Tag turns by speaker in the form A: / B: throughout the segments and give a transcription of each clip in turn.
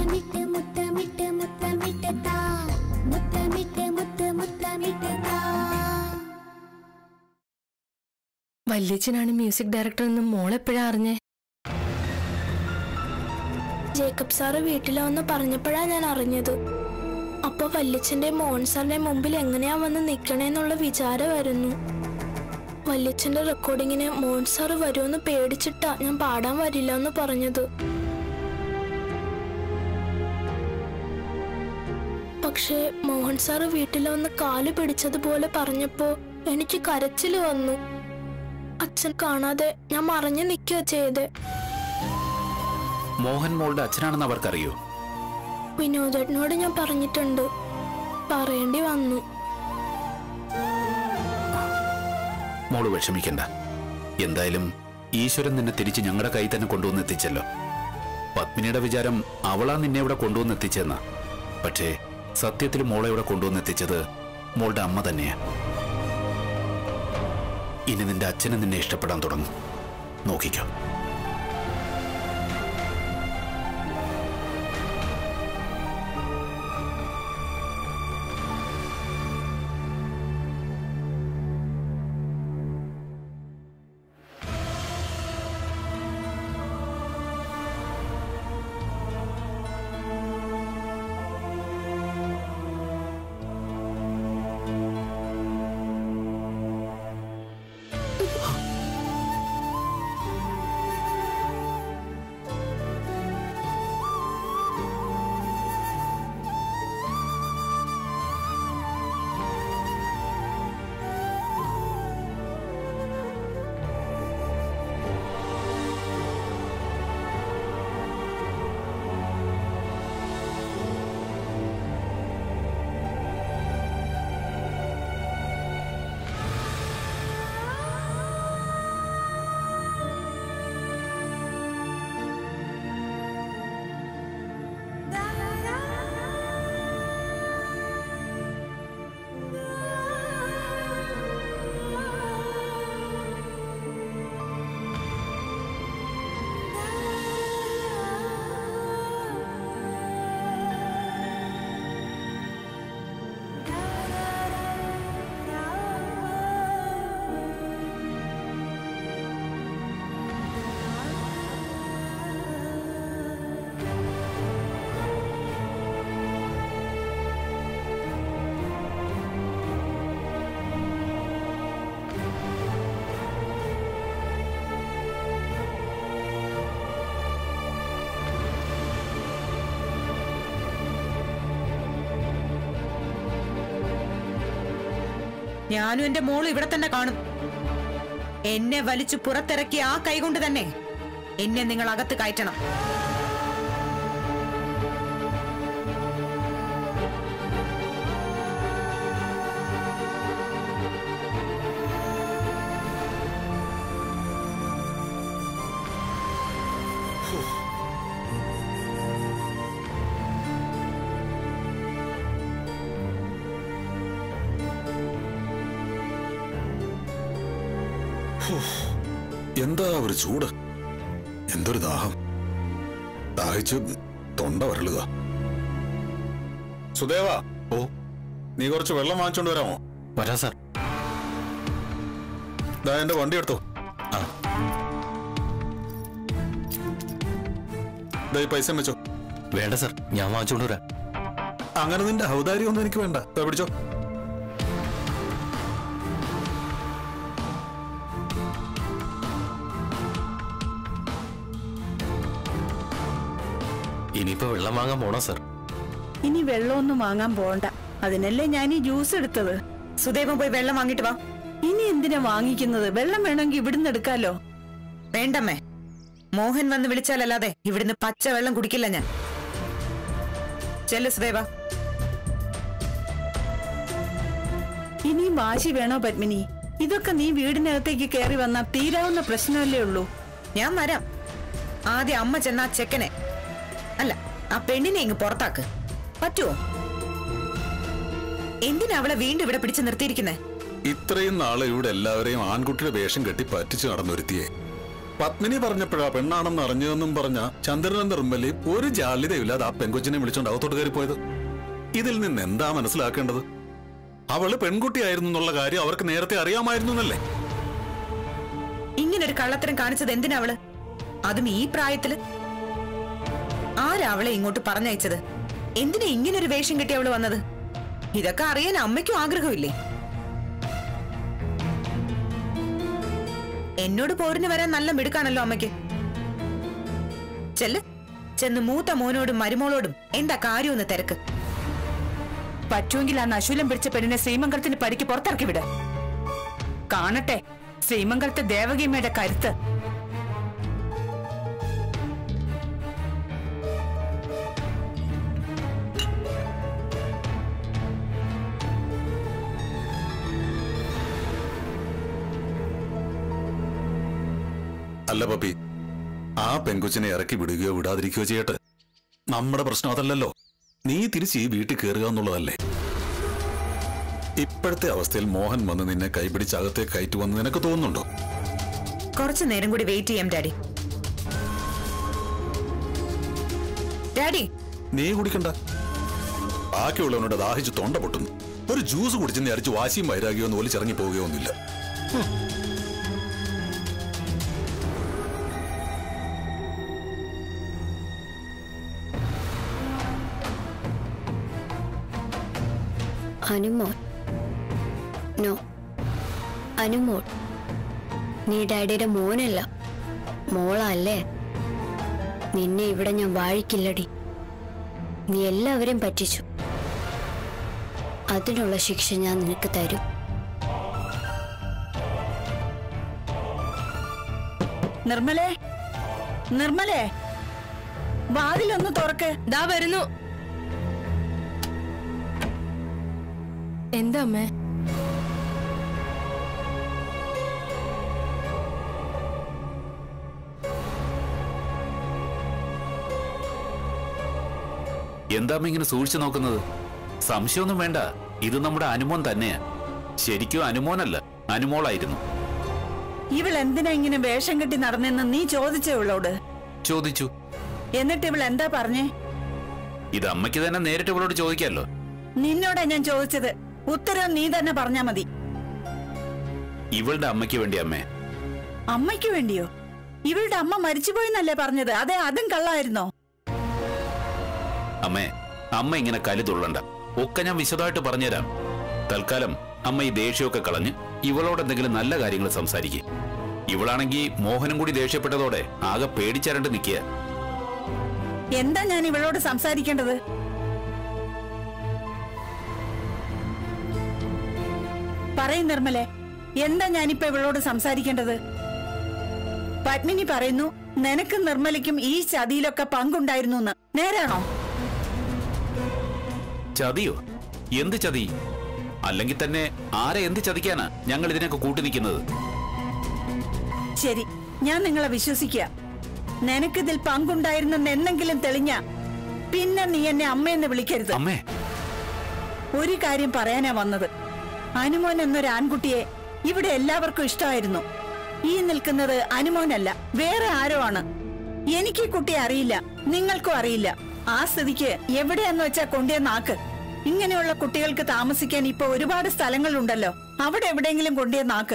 A: മുത്തമിട്ട് മുത്തമിട്ട് മുത്തമിട്ട് താ മുത്തമിട്ട് മുത്ത് മുത്തമിട്ട് താ
B: വല്യച്ഛനാണ് മ്യൂസിക് ഡയറക്ടർ എന്ന് മോളെപ്പോഴാ അറിഞ്ഞേ
C: ജേക്കബ് സാറ് വീട്ടിലാവെന്ന് പറഞ്ഞപ്പോഴാ ഞാൻ അറിഞ്ഞത് അപ്പൊ വല്യച്ഛന്റെ മോഹൻ സാറിന്റെ മുമ്പിൽ എങ്ങനെയാ വന്ന് നിക്കണേന്നുള്ള വിചാരമായിരുന്നു വല്യച്ഛന്റെ റെക്കോർഡിങ്ങിന് മോഹൻ സാറ് വരുമെന്ന് പേടിച്ചിട്ടാ ഞാൻ പാടാൻ വരില്ല എന്ന് പറഞ്ഞത് പക്ഷേ മോഹൻ സാറ് വീട്ടിൽ വന്ന് കാല് പിടിച്ചതുപോലെ പറഞ്ഞപ്പോ എനിക്ക് കരച്ചില് വന്നു അച്ഛൻ കാണാതെ ഞാൻ മറഞ്ഞു നിൽക്കുക ചെയ്തേ
D: മോഹൻ മോളുടെ അച്ഛനാണെന്ന് അവർക്കറിയോ
C: വിനോദേട്ടനോട് ഞാൻ പറഞ്ഞിട്ടുണ്ട് പറയേണ്ടി വന്നു
D: മോള് വിഷമിക്കണ്ട എന്തായാലും ഈശ്വരൻ നിന്നെ തിരിച്ച് ഞങ്ങളുടെ കൈ തന്നെ കൊണ്ടുവന്ന് എത്തിച്ചല്ലോ പത്മിനിയുടെ വിചാരം അവളാ നിന്നെ ഇവിടെ കൊണ്ടുവന്ന് എത്തിച്ചെന്ന പക്ഷേ സത്യത്തിൽ മോളെ ഇവിടെ കൊണ്ടുവന്ന് എത്തിച്ചത് മോളുടെ അമ്മ തന്നെയാ ഇനി നിന്റെ അച്ഛനെ നിന്നെ ഇഷ്ടപ്പെടാൻ തുടങ്ങും നോക്കിക്കോ
E: ഞാനും എന്റെ മോളും ഇവിടെ തന്നെ കാണും എന്നെ വലിച്ചു പുറത്തിറക്കി ആ കൈകൊണ്ട് തന്നെ എന്നെ നിങ്ങൾ അകത്ത് കയറ്റണം
F: എന്താ ഒരു ചൂട് എന്തൊരു ദാഹം ദാഹിച്ച് തൊണ്ട വരളുക സുദേവ ഓ നീ കുറച്ച് വെള്ളം വാങ്ങിച്ചോണ്ട് വരാമോ
D: വരാ സാർ
F: ദാ എന്റെ വണ്ടി എടുത്തോ
D: ആ
F: ദാ ഈ പൈസ വെച്ചോ
D: വേണ്ട സാർ ഞാൻ വാങ്ങിച്ചോണ്ട് വരാം
F: അങ്ങനെ നിന്റെ ഔദാര്യം ഒന്നും എനിക്ക് വേണ്ട ദാ പിടിച്ചോ
D: ഇനിയിപ്പോ വെള്ളം വാങ്ങാൻ പോണോ സാർ
G: ഇനി വെള്ളമൊന്നും വാങ്ങാൻ പോണ്ട അതിനല്ലേ ഞാൻ ഈ ജ്യൂസ് എടുത്തത്
E: സുദേവൻ പോയി വെള്ളം വാങ്ങിട്ട് വാ
G: ഇനി എന്തിനാ വാങ്ങിക്കുന്നത് വെള്ളം വേണമെങ്കിൽ ഇവിടുന്ന് എടുക്കാലോ
E: വേണ്ടമ്മേ മോഹൻ വന്ന് വിളിച്ചാലല്ലാതെ ഇവിടുന്ന് പച്ച വെള്ളം കുടിക്കില്ല ഞാൻ ചെല്ലു സുദേവ
G: ഇനിയും വാശി വേണോ പത്മിനി ഇതൊക്കെ നീ വീടിനകത്തേക്ക് കയറി വന്ന തീരാവുന്ന പ്രശ്നമല്ലേ ഉള്ളൂ
E: ഞാൻ വരാം ആദ്യം അമ്മ ചെന്ന ആ ചെക്കനെ അല്ല ആ പെണ്ണിനെ ഇങ്ങ് പുറത്താക്ക് പറ്റുമോ എന്തിനാ അവളെ വീണ്ടും ഇവിടെ പിടിച്ചു നിർത്തിയിരിക്കുന്നേ
F: ഇത്രയും നാളെ ഇവിടെ എല്ലാവരെയും ആൺകുട്ടിയുടെ വേഷം കെട്ടി പറ്റിച്ചു നടന്നൊരുത്തിയെ പത്മിനി പറഞ്ഞപ്പോഴാ പെണ്ണാണെന്ന് അറിഞ്ഞതെന്നും പറഞ്ഞ ചന്ദ്രനും നിർമ്മലയും ഒരു ജാള്യതയില്ലാതെ ആ പെൺകൊച്ചിനെ വിളിച്ചോണ്ട് അകത്തോട്ട് കയറിപ്പോയത് ഇതിൽ നിന്ന് എന്താ മനസ്സിലാക്കേണ്ടത് അവള് പെൺകുട്ടിയായിരുന്നു എന്നുള്ള കാര്യം അവർക്ക് നേരത്തെ അറിയാമായിരുന്നു എന്നല്ലേ
E: ഇങ്ങനൊരു കള്ളത്തരം കാണിച്ചത് എന്തിനാ അവള് അതും ഈ പ്രായത്തില് ആരാ അവളെ ഇങ്ങോട്ട് പറഞ്ഞയച്ചത് എന്തിനാ ഇങ്ങനൊരു വേഷം കെട്ടി അവള് വന്നത് ഇതൊക്കെ അറിയാൻ അമ്മയ്ക്കും ആഗ്രഹമില്ലേ എന്നോട് പോരിന് വരാൻ നല്ല മിടുക്കാണല്ലോ അമ്മയ്ക്ക് ചെല്ല് ചെന്ന് മൂത്ത മോനോടും മരുമോളോടും എന്താ കാര്യമെന്ന് തിരക്ക്
G: പറ്റുമെങ്കിൽ ആ നശൂലം പിടിച്ച പെണ്ണിനെ ശ്രീമംഗലത്തിന് പരിക്ക് പുറത്തിറക്കി വിട് കാണട്ടെ ശ്രീമംഗലത്തെ ദേവകിയമ്മയുടെ കരുത്ത്
F: അല്ല പപ്പി ആ പെൺകൊച്ചിനെ ഇറക്കി വിടുകയോ വിടാതിരിക്കുകയോ ചെയ്യട്ടെ നമ്മുടെ പ്രശ്നം അതല്ലല്ലോ നീ തിരിച്ച് ഈ വീട്ടിൽ കയറുക എന്നുള്ളതല്ലേ ഇപ്പോഴത്തെ അവസ്ഥയിൽ മോഹൻ വന്ന് നിന്നെ കൈപിടിച്ച് അകത്തേക്ക് കയറ്റുവന്ന് നിനക്ക് തോന്നുന്നുണ്ടോ
E: കുറച്ചു നേരം കൂടി വെയിറ്റ് ചെയ്യാം ഡാഡി ഡാഡി
F: നീ കുടിക്കണ്ട ബാക്കിയുള്ളവനോട് ദാഹിച്ച് തൊണ്ട പൊട്ടുന്നു ഒരു ജ്യൂസ് കുടിച്ച് നീ അടിച്ച് വാശിയും വൈരാഗ്യവും ഒന്നും ഒലിച്ചിറങ്ങി പോവുകയൊന്നുമില്ല
A: അനുമോൾ നോ അനുമോൾ നീ ഡാഡിയുടെ മോനല്ല മോളല്ലേ നിന്നെ ഇവിടെ ഞാൻ വാഴിക്കില്ലടി നീ എല്ലാവരെയും പറ്റിച്ചു അതിനുള്ള ശിക്ഷ ഞാൻ നിനക്ക് തരും
G: നിർമ്മലേ നിർമ്മലേ വാതിലൊന്ന് തുറക്ക്
B: ദാ വരുന്നു എന്താ അമ്മേ
D: എന്താ അമ്മ ഇങ്ങനെ സൂക്ഷിച്ചു നോക്കുന്നത് സംശയമൊന്നും വേണ്ട ഇത് നമ്മുടെ അനുമോൻ തന്നെയാ ശരിക്കും അനുമോനല്ല അനുമോളായിരുന്നു
G: ഇവൾ എന്തിനാ ഇങ്ങനെ വേഷം കെട്ടി നടന്നെന്ന് നീ ചോദിച്ചേ ഇവളോട്
D: ചോദിച്ചു
G: എന്നിട്ട് ഇവൾ എന്താ പറഞ്ഞേ
D: ഇത് അമ്മയ്ക്ക് തന്നെ നേരിട്ട് ഇവളോട് ചോദിക്കാമല്ലോ
G: നിന്നോടാ ഞാൻ ചോദിച്ചത് ഉത്തരം നീ തന്നെ പറഞ്ഞാ മതി
D: ഇവളുടെ അമ്മയ്ക്ക് വേണ്ടി അമ്മേ
G: അമ്മയ്ക്ക് വേണ്ടിയോ ഇവളുടെ അമ്മ മരിച്ചുപോയെന്നല്ലേ പറഞ്ഞത് അതെ അതും കള്ളായിരുന്നോ
D: അമ്മേ അമ്മ ഇങ്ങനെ കലി തുള്ളണ്ട ഒക്കെ ഞാൻ വിശദമായിട്ട് പറഞ്ഞുതരാം തൽക്കാലം അമ്മ ഈ ദേഷ്യമൊക്കെ കളഞ്ഞ് ഇവളോട് എന്തെങ്കിലും നല്ല കാര്യങ്ങൾ സംസാരിക്കും ഇവളാണെങ്കിൽ മോഹനും കൂടി ദേഷ്യപ്പെട്ടതോടെ ആകെ പേടിച്ചരണ്ട് നിൽക്കുക
G: എന്താ ഞാൻ ഇവളോട് സംസാരിക്കേണ്ടത് പറയും നിർമ്മലെ എന്താ ഞാനിപ്പോ ഇവളോട് സംസാരിക്കേണ്ടത് പത്മിനി പറയുന്നു നിനക്കും നിർമ്മലയ്ക്കും ഈ ചതിയിലൊക്കെ പങ്കുണ്ടായിരുന്നു എന്ന് നേരാണോ
D: ചതിയോ എന്ത് ചതി അല്ലെങ്കിൽ തന്നെ ആരെ എന്ത് ചതിക്കാനാ ഞങ്ങൾ ഇതിനൊക്കെ കൂട്ടി നിൽക്കുന്നത്
G: ശരി ഞാൻ നിങ്ങളെ വിശ്വസിക്കുക നിനക്കിതിൽ പങ്കുണ്ടായിരുന്നെന്ന് എന്തെങ്കിലും തെളിഞ്ഞ പിന്നെ നീ എന്നെ അമ്മയെന്ന് വിളിക്കരുത്
D: അമ്മേ
G: ഒരു കാര്യം പറയാനാ വന്നത് അനുമോൻ എന്നൊരു ആൺകുട്ടിയെ ഇവിടെ എല്ലാവർക്കും ഇഷ്ടമായിരുന്നു ഈ നിൽക്കുന്നത് അനുമോനല്ല വേറെ ആരോ ആണ് എനിക്ക് ഈ കുട്ടിയെ അറിയില്ല നിങ്ങൾക്കും അറിയില്ല ആ സ്ഥിതിക്ക് എവിടെയാന്ന് വെച്ചാ കൊണ്ടേ നാക്ക് ഇങ്ങനെയുള്ള കുട്ടികൾക്ക് താമസിക്കാൻ ഇപ്പൊ ഒരുപാട് സ്ഥലങ്ങളുണ്ടല്ലോ അവിടെ എവിടെയെങ്കിലും കൊണ്ടേ നാക്ക്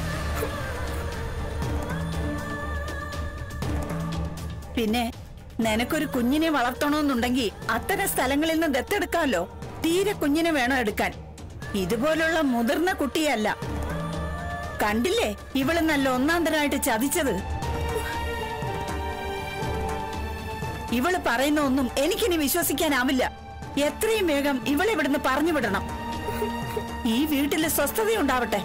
G: പിന്നെ നിനക്കൊരു കുഞ്ഞിനെ വളർത്തണമെന്നുണ്ടെങ്കിൽ അത്തരം സ്ഥലങ്ങളിൽ നിന്ന് ദത്തെടുക്കാമല്ലോ തീരെ കുഞ്ഞിനെ വേണം എടുക്കാൻ ഇതുപോലുള്ള മുതിർന്ന കുട്ടിയല്ല കണ്ടില്ലേ ഇവള് നല്ല ഒന്നാന്തരമായിട്ട് ചതിച്ചത് ഇവള് പറയുന്ന ഒന്നും എനിക്കിനി വിശ്വസിക്കാനാവില്ല എത്രയും വേഗം ഇവളെ ഇവിടുന്ന് പറഞ്ഞു വിടണം ഈ വീട്ടില് സ്വസ്ഥതയുണ്ടാവട്ടെ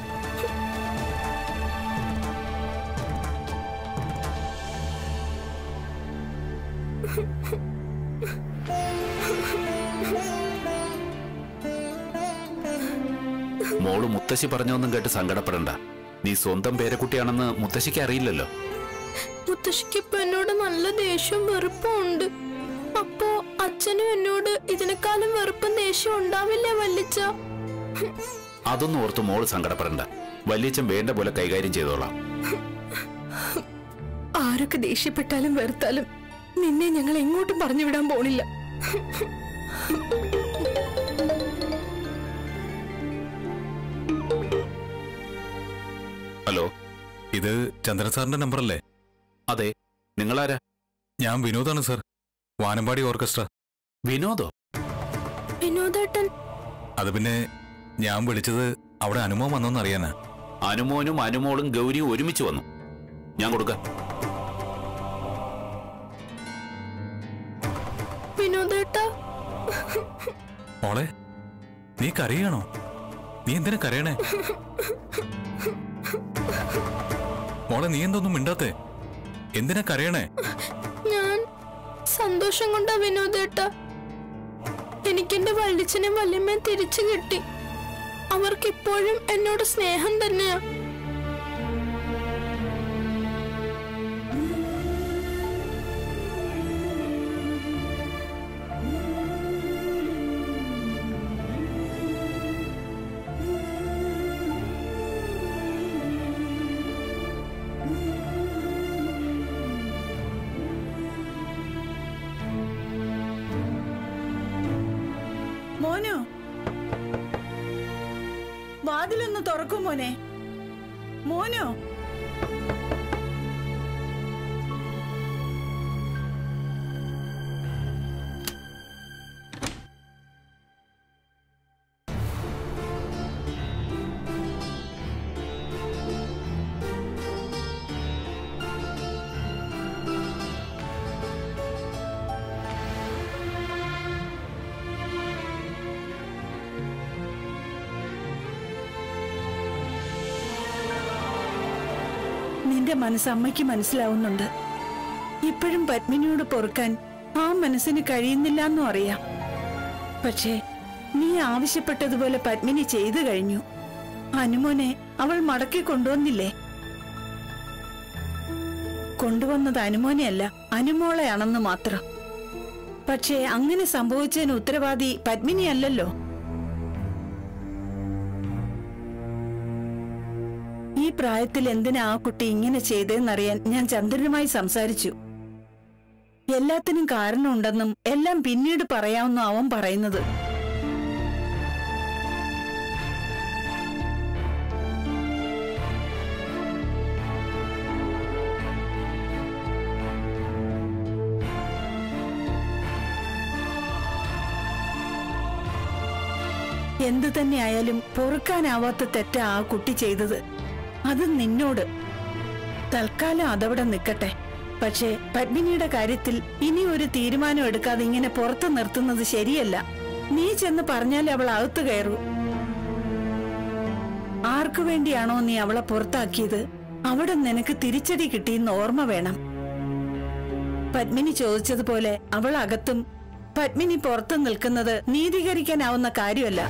D: മോള് മുത്തശ്ശി പറഞ്ഞൊന്നും കേട്ട് സങ്കടപ്പെടണ്ട നീ സ്വന്തം പേരക്കുട്ടിയാണെന്ന് മുത്തശ്ശിക്ക് അറിയില്ലല്ലോ
C: മുത്തശ്ശിക്ക് ഇപ്പൊ എന്നോട് നല്ല ദേഷ്യവും വെറുപ്പും ഉണ്ട് അപ്പോ അച്ഛനും എന്നോട് ഇതിനേക്കാളും വെറുപ്പും ദേഷ്യം ഉണ്ടാവില്ലേ വല്ലിച്ച
D: അതൊന്നും ഓർത്ത് മോള് സങ്കടപ്പെടണ്ട വല്യച്ഛൻ വേണ്ട പോലെ കൈകാര്യം ചെയ്തോളാം
B: ആരൊക്കെ ദേഷ്യപ്പെട്ടാലും വെറുത്താലും നിന്നെ ഞങ്ങൾ എങ്ങോട്ടും പറഞ്ഞു വിടാൻ പോണില്ല
D: ഹലോ
F: ഇത് ചന്ദ്രൻ സാറിന്റെ നമ്പറല്ലേ
D: അതെ നിങ്ങളാരാ
F: ഞാൻ വിനോദാണ് സർ വാനമ്പാടി ഓർക്കസ്ട്ര
D: വിനോദോ
C: വിനോദേട്ടൻ
F: അത് പിന്നെ ഞാൻ വിളിച്ചത് അവിടെ അനുഭവം വന്നോന്ന് അറിയാനാ
D: അനുമോനും അനുമോളും ഗൗരിയും ഒരുമിച്ച് വന്നു ഞാൻ കൊടുക്കാം
C: വിനോദേട്ട
F: മോളെ നീ കരയണോ നീ എന്തിനാ കരയണേ മോളെ നീ എന്തൊന്നും മിണ്ടാത്തെ എന്തിനാ കരയണേ
C: ഞാൻ സന്തോഷം കൊണ്ടാ വിനോദേട്ട എനിക്കെന്റെ വല്ലിച്ചനെയും വല്യമ്മയും തിരിച്ചു കിട്ടി അവർക്കിപ്പോഴും എന്നോട് സ്നേഹം തന്നെയാ
G: മോനു വാതിലൊന്ന് തുറക്കും മോനെ മോനു നിന്റെ മനസ്സ് അമ്മയ്ക്ക് മനസ്സിലാവുന്നുണ്ട് ഇപ്പോഴും പത്മിനിയോട് പൊറുക്കാൻ ആ മനസ്സിന് കഴിയുന്നില്ല എന്നും അറിയാം പക്ഷേ നീ ആവശ്യപ്പെട്ടതുപോലെ പത്മിനി ചെയ്തു കഴിഞ്ഞു അനുമോനെ അവൾ മടക്കി കൊണ്ടുവന്നില്ലേ കൊണ്ടുവന്നത് അനുമോനെയല്ല അനുമോളെയാണെന്ന് മാത്രം പക്ഷേ അങ്ങനെ സംഭവിച്ചതിന് ഉത്തരവാദി പത്മിനിയല്ലല്ലോ ഈ പ്രായത്തിൽ എന്തിനാ ആ കുട്ടി ഇങ്ങനെ ചെയ്തതെന്നറിയാൻ ഞാൻ ചന്ദ്രനുമായി സംസാരിച്ചു എല്ലാത്തിനും കാരണമുണ്ടെന്നും എല്ലാം പിന്നീട് പറയാമെന്നും അവൻ പറയുന്നത് എന്തു തന്നെയായാലും പൊറുക്കാനാവാത്ത തെറ്റാ ആ കുട്ടി ചെയ്തത് അത് നിന്നോട് തൽക്കാലം അതവിടെ നിൽക്കട്ടെ പക്ഷേ പത്മിനിയുടെ കാര്യത്തിൽ ഇനി ഒരു തീരുമാനം എടുക്കാതെ ഇങ്ങനെ പുറത്തു നിർത്തുന്നത് ശരിയല്ല നീ ചെന്ന് പറഞ്ഞാൽ അവൾ അകത്തു കയറൂ ആർക്കു വേണ്ടിയാണോ നീ അവളെ പുറത്താക്കിയത് അവിടെ നിനക്ക് തിരിച്ചടി കിട്ടിയെന്ന് ഓർമ്മ വേണം പത്മിനി ചോദിച്ചതുപോലെ അവൾ അകത്തും പത്മിനി പുറത്തു നിൽക്കുന്നത് നീതീകരിക്കാനാവുന്ന കാര്യമല്ല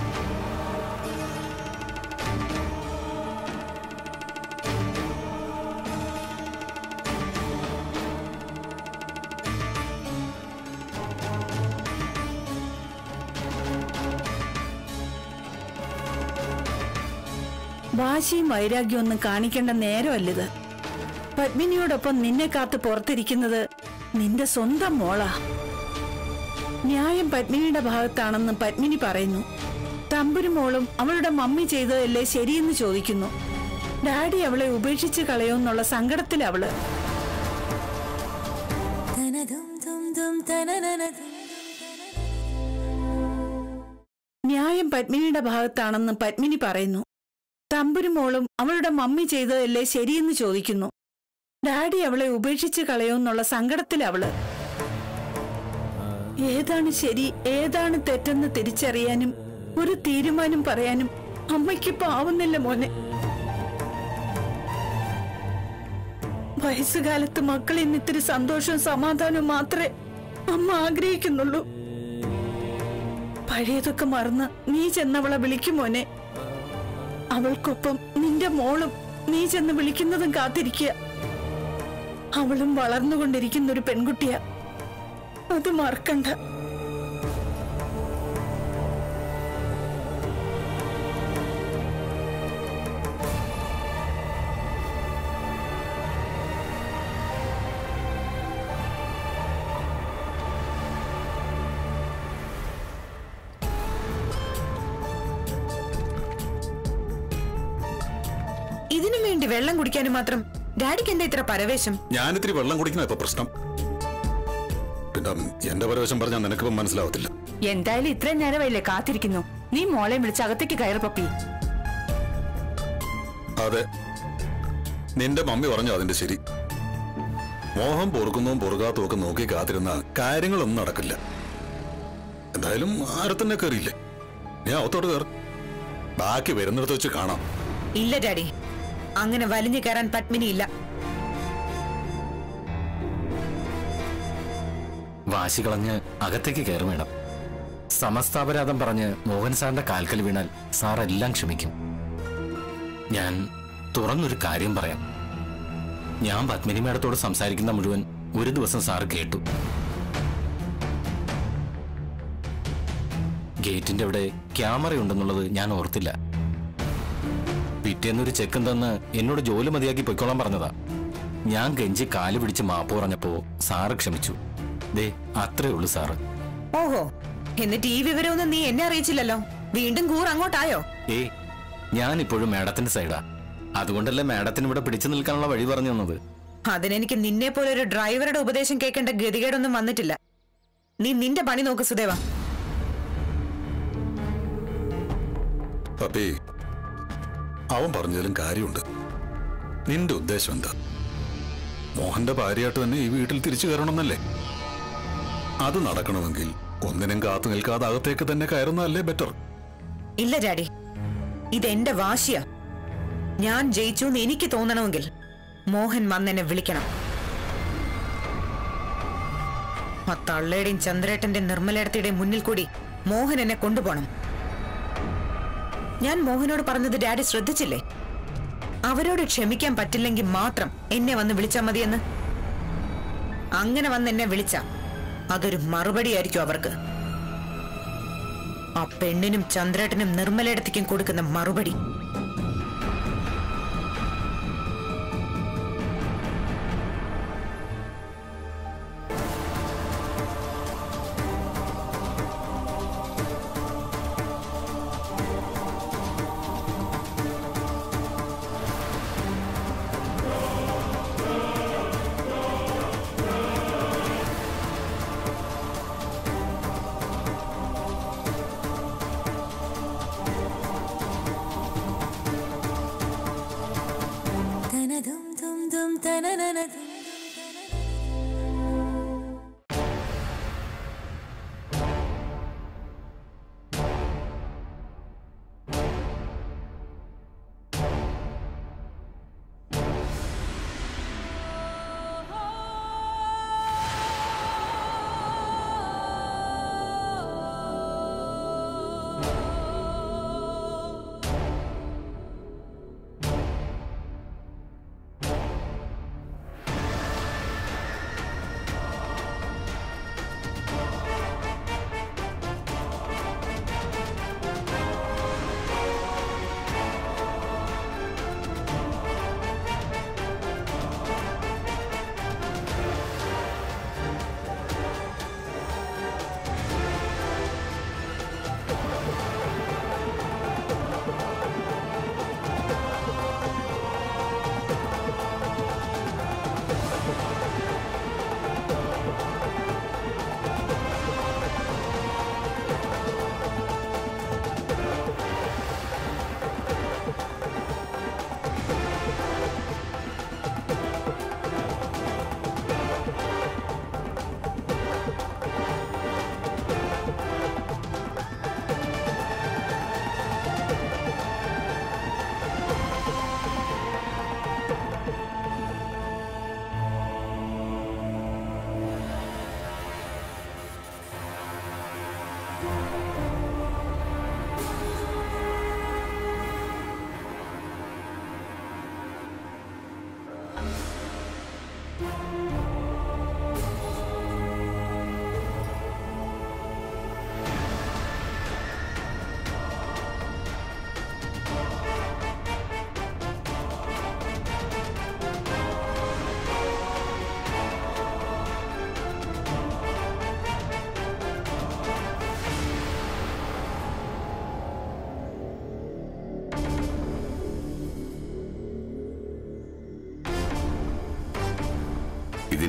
G: വാശിയും വൈരാഗ്യവും ഒന്നും കാണിക്കേണ്ട നേരമല്ലിത് പത്മിനിയോടൊപ്പം നിന്നെ കാത്ത് പുറത്തിരിക്കുന്നത് നിന്റെ സ്വന്തം മോളാ ന്യായം പത്മിനിയുടെ ഭാഗത്താണെന്ന് പത്മിനി പറയുന്നു തമ്പുരു മോളും അവളുടെ മമ്മി ചെയ്തതല്ലേ ശരിയെന്ന് ചോദിക്കുന്നു ഡാഡി അവളെ ഉപേക്ഷിച്ച് കളയുമെന്നുള്ള സങ്കടത്തിൽ അവള് ന്യായം പത്മിനിയുടെ ഭാഗത്താണെന്ന് പത്മിനി പറയുന്നു തമ്പുരു മോളും അവളുടെ മമ്മി ചെയ്തതല്ലേ ശരിയെന്ന് ചോദിക്കുന്നു ഡാഡി അവളെ ഉപേക്ഷിച്ച് കളയുമെന്നുള്ള സങ്കടത്തിൽ അവള് ഏതാണ് ശരി ഏതാണ് തെറ്റെന്ന് തിരിച്ചറിയാനും ഒരു തീരുമാനം പറയാനും അമ്മയ്ക്കിപ്പോ ആവുന്നില്ല മോനെ വയസ്സുകാലത്ത് മക്കളിൽ നിന്ന് ഇത്തിരി സന്തോഷവും സമാധാനവും മാത്രമേ അമ്മ ആഗ്രഹിക്കുന്നുള്ളൂ പഴയതൊക്കെ മറന്ന് നീ ചെന്നവളെ വിളിക്കും മോനെ അവൾക്കൊപ്പം നിന്റെ മോളും നീ ചെന്ന് വിളിക്കുന്നതും കാത്തിരിക്കുക അവളും വളർന്നുകൊണ്ടിരിക്കുന്ന ഒരു പെൺകുട്ടിയാ അത് മറക്കണ്ട
E: ഇതിനു വേണ്ടി വെള്ളം കുടിക്കാനും മാത്രം ഡാഡിക്ക് എന്താ ഇത്ര പരവേശം
F: ഞാനിത്തിരി വെള്ളം കുടിക്കുന്ന ഇപ്പൊ പ്രശ്നം പിന്നെ എന്റെ പരവശം പറഞ്ഞാൽ നിനക്കിപ്പം മനസ്സിലാവത്തില്ല
H: എന്തായാലും ഇത്രയും നേരമായില്ലേ കാത്തിരിക്കുന്നു നീ മോളെ വിളിച്ച് അകത്തേക്ക് കയറി പപ്പി
F: അതെ നിന്റെ മമ്മി പറഞ്ഞു അതിന്റെ ശരി മോഹം പൊറുക്കുന്നതും പൊറുകാത്തും ഒക്കെ നോക്കി കാത്തിരുന്ന കാര്യങ്ങളൊന്നും നടക്കില്ല എന്തായാലും ആരെ തന്നെ കയറിയില്ലേ ഞാൻ അകത്തോട്ട് കയറി ബാക്കി വരുന്നിടത്ത് വെച്ച് കാണാം
E: ഇല്ല ഡാഡി അങ്ങനെ വലിഞ്ഞു കയറാൻ പത്മിനി ഇല്ല
I: വാശി കളഞ്ഞ് അകത്തേക്ക് കയറി വേണം സമസ്താപരാധം പറഞ്ഞ് മോഹൻ സാറിന്റെ കാൽക്കൽ വീണാൽ സാർ എല്ലാം ക്ഷമിക്കും ഞാൻ തുറന്നൊരു കാര്യം പറയാം ഞാൻ പത്മിനി മേഡത്തോട് സംസാരിക്കുന്ന മുഴുവൻ ഒരു ദിവസം സാർ കേട്ടു ഗേറ്റിന്റെ അവിടെ ക്യാമറ ഉണ്ടെന്നുള്ളത് ഞാൻ ഓർത്തില്ല പിറ്റേന്നൊരു ചെക്കും തന്ന് എന്നോട് ജോലി മതിയാക്കി പൊയ്ക്കോളാൻ പറഞ്ഞതാ ഞാൻ ഗഞ്ചി കാല് പിടിച്ച് മാപ്പ് പറഞ്ഞപ്പോ സാറ് ക്ഷമിച്ചു ദേ അത്രേ ഉള്ളൂ സാറ്
E: ഓഹോ എന്നിട്ട് ഈ വിവരമൊന്നും നീ എന്നെ അറിയിച്ചില്ലല്ലോ വീണ്ടും കൂർ അങ്ങോട്ടായോ
I: ഏ ഞാൻ ഇപ്പോഴും മാഡത്തിന്റെ സൈഡാ അതുകൊണ്ടല്ലേ മാഡത്തിന് ഇവിടെ പിടിച്ചു നിൽക്കാനുള്ള വഴി പറഞ്ഞു തന്നത്
E: അതിനെനിക്ക് നിന്നെ പോലെ ഒരു ഡ്രൈവറുടെ ഉപദേശം കേൾക്കേണ്ട ഗതികേടൊന്നും വന്നിട്ടില്ല നീ നിന്റെ പണി നോക്ക് സുദേവ
F: പപ്പി അവൻ പറഞ്ഞതിലും കാര്യമുണ്ട് നിന്റെ ഉദ്ദേശം എന്താ മോഹന്റെ ഭാര്യയായിട്ട് തന്നെ ഈ വീട്ടിൽ തിരിച്ചു കയറണമെന്നല്ലേ അത് നടക്കണമെങ്കിൽ ഒന്നിനും കാത്തു നിൽക്കാതെ അകത്തേക്ക് തന്നെ കയറുന്നതല്ലേ ബെറ്റർ
E: ഇല്ല ഡാഡി ഇതെന്റെ വാശിയാ ഞാൻ ജയിച്ചു എന്ന് എനിക്ക് തോന്നണമെങ്കിൽ മോഹൻ വന്നെന്നെ വിളിക്കണം ആ തള്ളയുടെയും ചന്ദ്രേട്ടന്റെ നിർമ്മലേടത്തിയുടെയും മുന്നിൽ കൂടി മോഹൻ എന്നെ കൊണ്ടുപോകണം ഞാൻ മോഹനോട് പറഞ്ഞത് ഡാഡി ശ്രദ്ധിച്ചില്ലേ അവരോട് ക്ഷമിക്കാൻ പറ്റില്ലെങ്കിൽ മാത്രം എന്നെ വന്ന് വിളിച്ചാൽ മതിയെന്ന് അങ്ങനെ വന്ന് എന്നെ വിളിച്ച അതൊരു മറുപടിയായിരിക്കും അവർക്ക് ആ പെണ്ണിനും ചന്ദ്രേട്ടനും നിർമ്മലയിടത്തേക്കും കൊടുക്കുന്ന മറുപടി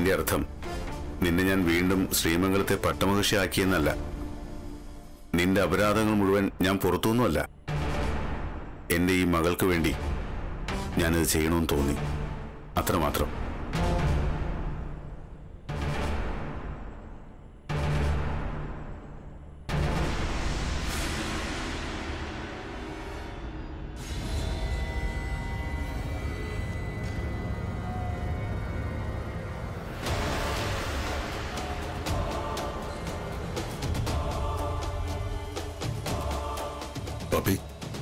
D: അതിന്റെ അർത്ഥം നിന്നെ ഞാൻ വീണ്ടും ശ്രീമംഗലത്തെ പട്ടമഹർഷിയാക്കിയെന്നല്ല നിന്റെ അപരാധങ്ങൾ മുഴുവൻ ഞാൻ പുറത്തുനിന്നുമല്ല എന്റെ ഈ മകൾക്ക് വേണ്ടി ഞാനിത് ചെയ്യണമെന്ന് തോന്നി അത്രമാത്രം
F: പപ്പി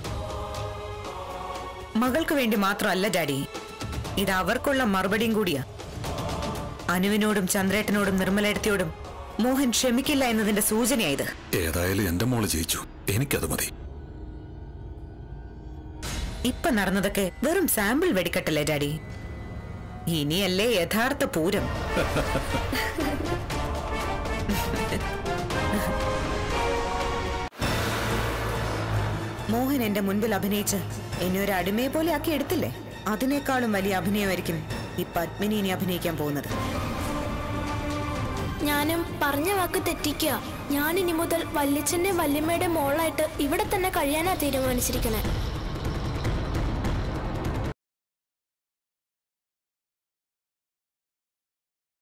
E: മകൾക്ക് വേണ്ടി മാത്രമല്ല ഡാഡി ഇത് അവർക്കുള്ള മറുപടിയും കൂടിയാ അനുവിനോടും ചന്ദ്രേട്ടനോടും നിർമ്മലേടത്തിയോടും മോഹൻ ക്ഷമിക്കില്ല എന്നതിന്റെ സൂചനയായത്
F: ഏതായാലും എന്റെ മോള് ജയിച്ചു എനിക്കത് മതി
E: ഇപ്പൊ നടന്നതൊക്കെ വെറും സാമ്പിൾ വെടിക്കട്ടല്ലേ ഡാഡി ഇനിയല്ലേ യഥാർത്ഥ പൂരം മോഹൻ എന്റെ മുൻപിൽ അഭിനയിച്ച് എന്നെ ഒരു അടിമയെ പോലെ ആക്കി എടുത്തില്ലേ അതിനേക്കാളും വലിയ അഭിനയമായിരിക്കും ഈ പത്മിനി ഇനി അഭിനയിക്കാൻ പോകുന്നത്
C: ഞാനും പറഞ്ഞ വാക്ക് തെറ്റിക്കുക ഞാൻ ഇനി മുതൽ വല്യച്ഛന്റെ വല്യമ്മയുടെ മോളായിട്ട് ഇവിടെ തന്നെ കഴിയാനാ തീരുമാനിച്ചിരിക്കണേ